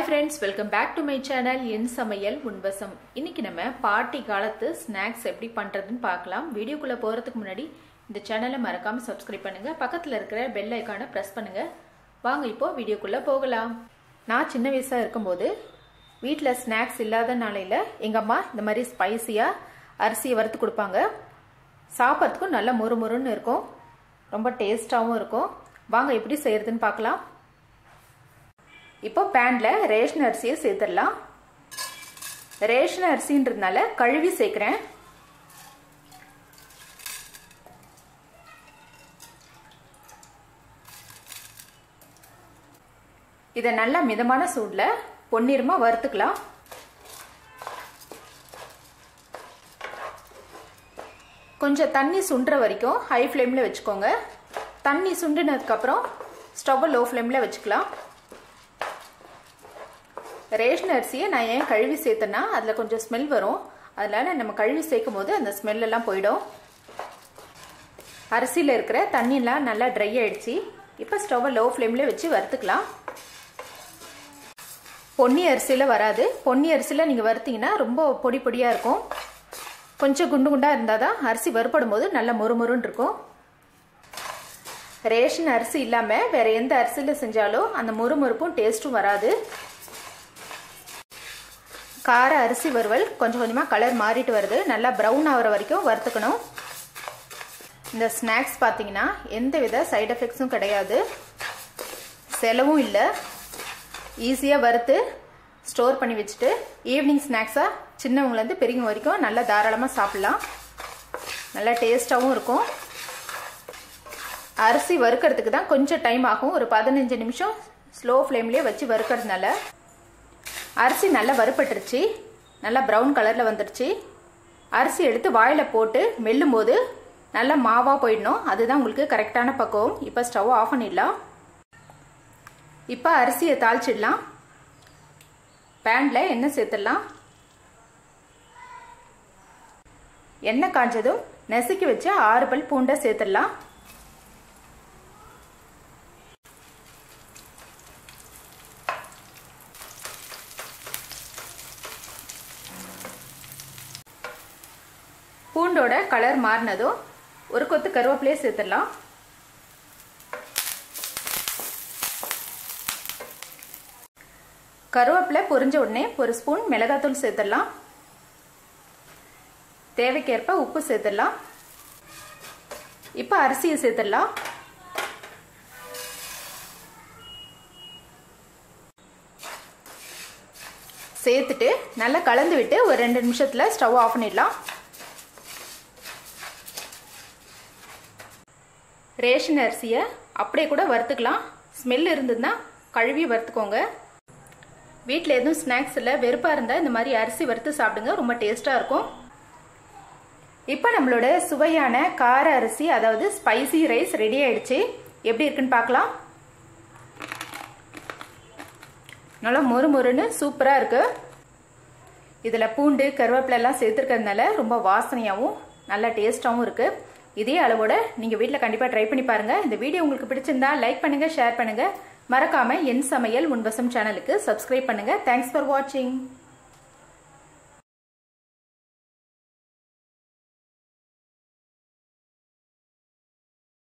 friends welcome back to my channel என் சமையல் உன்வசம் இன்னைக்கு நம்ம பார்ட்டி காலத்து ஸ்நாக்ஸ் எப்படி பண்றதுன்னு பார்க்கலாம் வீடியோக்குள்ள போறதுக்கு முன்னாடி இந்த சேனலை மறக்காம சப்ஸ்கிரைப் பண்ணுங்க பக்கத்துல இருக்கிற பெல் ஐக்கானை பிரஸ் பண்ணுங்க வாங்க இப்போ வீடியோக்குள்ள போகலாம் நான் சின்ன வயசா இருக்கும்போது வீட்டில் ஸ்நாக்ஸ் இல்லாத நாளையில எங்க அம்மா இந்த மாதிரி ஸ்பைசியா அரிசியை வறுத்து கொடுப்பாங்க சாப்பிட்றதுக்கும் நல்ல மொறு மொறுன்னு இருக்கும் ரொம்ப டேஸ்டாகவும் இருக்கும் வாங்க எப்படி செய்யறதுன்னு பார்க்கலாம் இப்போ பேனில் ரேஷன் அரிசியை சேர்த்துடலாம் ரேஷன் அரிசின்றதுனால கழுவி சேர்க்குறேன் இதை நல்லா மிதமான சூடில் பொன்னிறமாக வறுத்துக்கலாம் கொஞ்சம் தண்ணி சுண்டுற வரைக்கும் ஹை ஃப்ளேமில் வச்சுக்கோங்க தண்ணி சுண்டினதுக்கப்புறம் ஸ்டவ்வை லோ ஃப்ளேமில் வச்சுக்கலாம் ரேஷன் அரிசியை நான் ஏன் கழுவி சேர்த்தேன்னா அதில் கொஞ்சம் ஸ்மெல் வரும் அதனால நம்ம கழுவி சேர்க்கும் போது அந்த ஸ்மெல்லெல்லாம் போயிடும் அரிசியில் இருக்கிற தண்ணிலாம் நல்லா ட்ரை ஆயிடுச்சு இப்போ ஸ்டவ்வை லோ ஃப்ளேமில் வச்சு வறுத்துக்கலாம் பொன்னி அரிசியில் வராது பொன்னி அரிசியில் நீங்கள் வறுத்தீங்கன்னா ரொம்ப பொடி பொடியாக இருக்கும் கொஞ்சம் குண்டு குண்டாக இருந்தால் தான் அரிசி வறுப்படும் போது நல்லா மொறுமொறுன்னு இருக்கும் ரேஷன் அரிசி இல்லாமல் வேற எந்த அரிசியில் செஞ்சாலும் அந்த மொறுமொறுப்பும் டேஸ்ட்டும் வராது கார அரிசி வறுவல் கொஞ்சம் கொஞ்சமாக கலர் மாறிட்டு வருது நல்லா ப்ரௌன் ஆகிற வரைக்கும் வறுத்துக்கணும் இந்த ஸ்நாக்ஸ் பார்த்தீங்கன்னா எந்த வித சைட் எஃபெக்ட்ஸும் கிடையாது செலவும் இல்லை ஈஸியாக வறுத்து ஸ்டோர் பண்ணி வச்சுட்டு ஈவினிங் ஸ்நாக்ஸாக சின்னவங்கலேருந்து பெரியவங்க வரைக்கும் நல்லா தாராளமாக சாப்பிட்லாம் நல்லா டேஸ்ட்டாகவும் இருக்கும் அரிசி வறுக்கிறதுக்கு தான் கொஞ்சம் டைம் ஆகும் ஒரு பதினஞ்சு நிமிஷம் ஸ்லோ ஃப்ளேம்லேயே வச்சு வறுக்கிறதுனால அரிசி நல்லா வறுப்பட்டுருச்சு நல்லா ப்ரௌன் கலரில் வந்துருச்சு அரிசி எடுத்து வாயில் போட்டு மெல்லும் போது நல்லா மாவாக போயிடணும் அதுதான் உங்களுக்கு கரெக்டான பக்குவம் இப்போ ஸ்டவ் ஆஃப் பண்ணிடலாம் இப்போ அரிசியை தாளிச்சிடலாம் பேனில் எண்ணெய் சேர்த்துடலாம் எண்ணெய் காஞ்சதும் நெசுக்கி வச்சு ஆறு பல் பூண்டை சேர்த்துடலாம் பூண்டோட கலர் மாறினதும் ஒரு கொத்து கருவேப்பிலையே சேர்த்துடலாம் கருவேப்பிலை பொரிஞ்ச உடனே ஒரு ஸ்பூன் மிளகாத்தூள் சேர்த்துடலாம் தேவைக்கேற்ப உப்பு சேர்த்துடலாம் இப்போ அரிசியை சேர்த்துடலாம் சேர்த்துட்டு நல்லா கலந்து விட்டு ஒரு ரெண்டு நிமிஷத்தில் ஸ்டவ் ஆஃப் பண்ணிடலாம் ரேஷன் அரிசியை அப்படியே கூட வறுத்துக்கலாம் ஸ்மெல் இருந்ததுன்னா கழுவி வறுத்துக்கோங்க வீட்டில் எதுவும் ஸ்நாக்ஸ் இல்லை வெறுப்பாக இருந்தால் இந்த மாதிரி அரிசி வறுத்து சாப்பிடுங்க ரொம்ப டேஸ்ட்டாக இருக்கும் இப்போ நம்மளோட சுவையான கார அரிசி அதாவது ஸ்பைசி ரைஸ் ரெடி ஆயிடுச்சு எப்படி இருக்குன்னு பார்க்கலாம் நல்லா மொறு மொறுன்னு சூப்பராக இருக்கு இதில் பூண்டு கருவேப்பிலெல்லாம் சேர்த்துருக்கிறதுனால ரொம்ப வாசனையாகவும் நல்லா டேஸ்ட்டாகவும் இருக்குது இதே அளவோட நீங்கள் வீட்டில் கண்டிப்பாக ட்ரை பண்ணி பாருங்கள் இந்த வீடியோ உங்களுக்கு பிடிச்சிருந்தா லைக் பண்ணுங்கள் ஷேர் பண்ணுங்கள் மறக்காமல் என் சமையல் உன்வசம் சேனலுக்கு சப்ஸ்கிரைப் பண்ணுங்கள் தேங்க்ஸ் ஃபார் வாட்சிங்